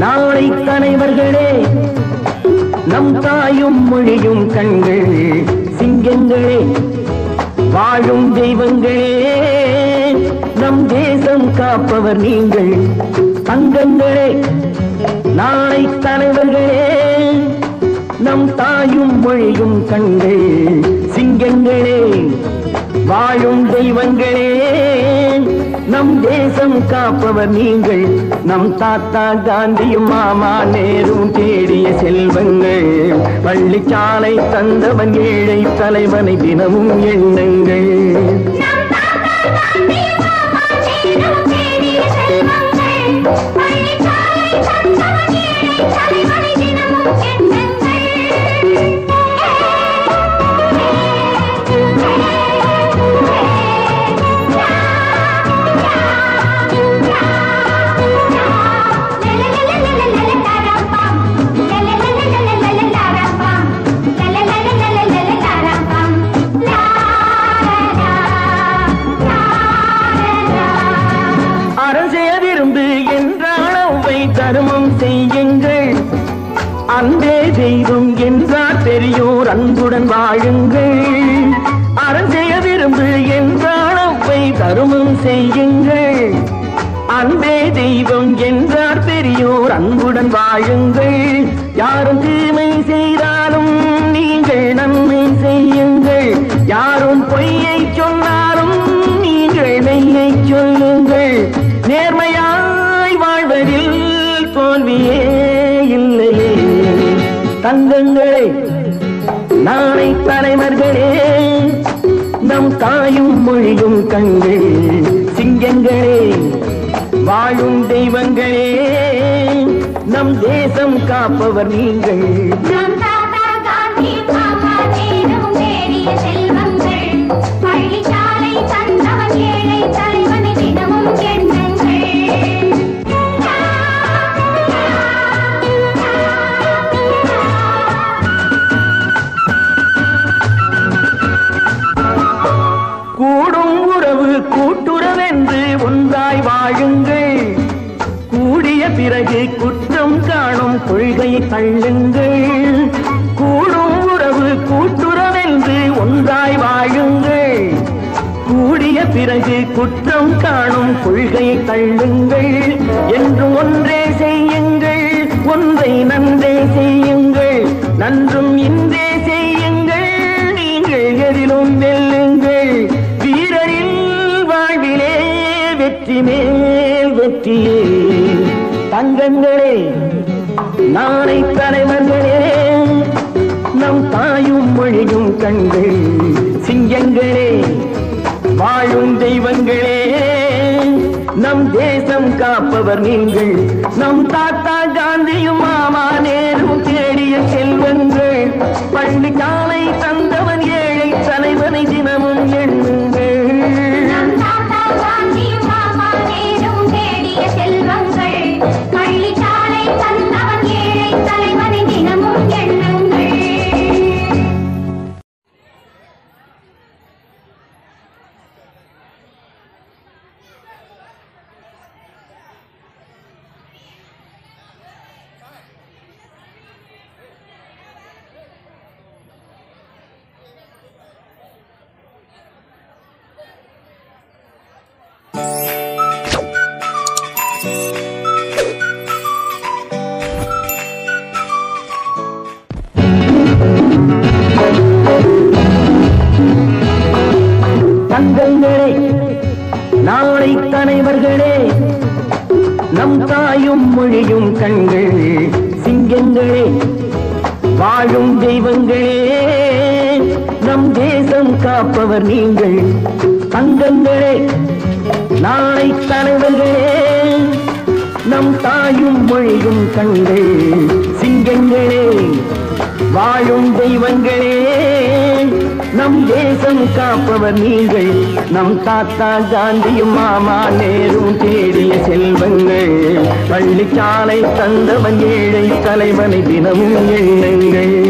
நாளை தலைவர்களே நம் தாயும் மொழியும் கண்கள் சிங்கங்களே வாழும் தெய்வங்களே நம் தேசம் காப்பவர் நீங்கள் தங்கங்களே நாளை தலைவர்களே நம் தாயும் மொழியும் கண்கள் சிங்கங்களே வாழும் தெய்வங்களே நம் தேசம் காப்பவர் நீங்கள் நம் தாத்தா காந்தியும் மாமா நேரும் தேடிய செல்வங்கள் பள்ளிச்சாலை தந்தவன் ஏழை தலைவனை தினமும் எண்ணுங்கள் நம் தாத்தா காந்தி மாமா நேரும் தேடிய செல்வங்கள் பள்ளிச்சாலை தந்தவன் ஏழை தலைவனை தினமும் அரசேதிருந்து என்றாளவை தருமம் செய்யுங்கள் அன்பே தெய்வம் என்றார் பெரியோர் அன்புடன் வாழுங்கள் அரசைய விரும்பு என்றாளவை தருமம் செய்யுங்கள் அன்பே தெய்வம் என்றார் பெரியோர் அன்புடன் வாழுங்கள் யாரும் தீமை செய்தாலும் நீங்கள் நன்மை செய்யுங்கள் யாரும் பொய்யை சொன்னாலும் நீங்கள் மெய்யை சொல்லுங்கள் நேர்மையாய் வாழ்வதில் தோல்வியே இல்லையே தங்கங்களே நாளை தலைவர்களே நம் தாயும் மொழியும் கண்கள் சிங்கங்களே வாழும் தெய்வங்களே நம் தேசம் காப்பவர் நீங்கள் நம் தாத்தா காந்தி மாமா நேரும் தேடிய செல்வங்கள் பள்ளிச்சாலை தந்தவன் ஏழை தலைவனை தினமும் எண்ணுங்கள் கூடும் உறவு கூட்டுறவென்று ஒன்றாய் வாழுங்கள் கூடிய பிறகு குற்றம் காணும் கொள்கையை தள்ளுங்கள் கூடும் உறவு கூட்டுறவென்று ஒன்றாய் வாழுங்கள் கூடிய பிறகு குற்றம் காணும் கொள்கையை தள்ளுங்கள் என்றும் ஒன்றே செய்யுங்கள் ஒன்றை நன்றே செய்யுங்கள் நன்றும் இன்றே செய்யுங்கள் நீங்கள் எதிலும் வெல்லுங்கள் வீரரின் வாழ்விலே வெற்றி மேல் வெற்றியே தங்கங்களே நாளை தலைவர்களே நம் தாயும் மொழியும் கண்கள் சிங்கங்களே வாழும் தெய்வங்களே நம் தேசம் காப்பவர் நீங்கள் நம் தாத்தா காந்தியும் மாமா நேரும் தேடிய செல்வங்கள் பள்ளி காலை தந்தவன் ஏழை தலைவனை தினமும் எண்ணுங்கள் நம் தாத்தா காந்தி மாமா நேரும் தேடிய செல்வங்கள் பள்ளிச்சாலை தந்தவன் ஏழை தலைவனை தினமும் எண்ணுங்கள் தங்கங்களே நாளை தலைவர்களே நம் தாயும் மொழியும் கண்கள் சிங்கங்களே வாழும் தெய்வங்களே நம் தேசம் காப்பவர் நீங்கள் தங்கங்களே நாளை தலைவர்களே நம் தாயும் மொழியும் கண்கள் சிங்கங்களே வாழும் தெய்வங்களே நம் தேசம் காப்பவர் நீங்கள் நம் தாத்தா காந்தியும் மாமா நேரும் தேடிய செல்வங்கள் பள்ளிச்சாலை தந்தவன் ஏழை தலைவனை தினமும் எண்ணுங்கள்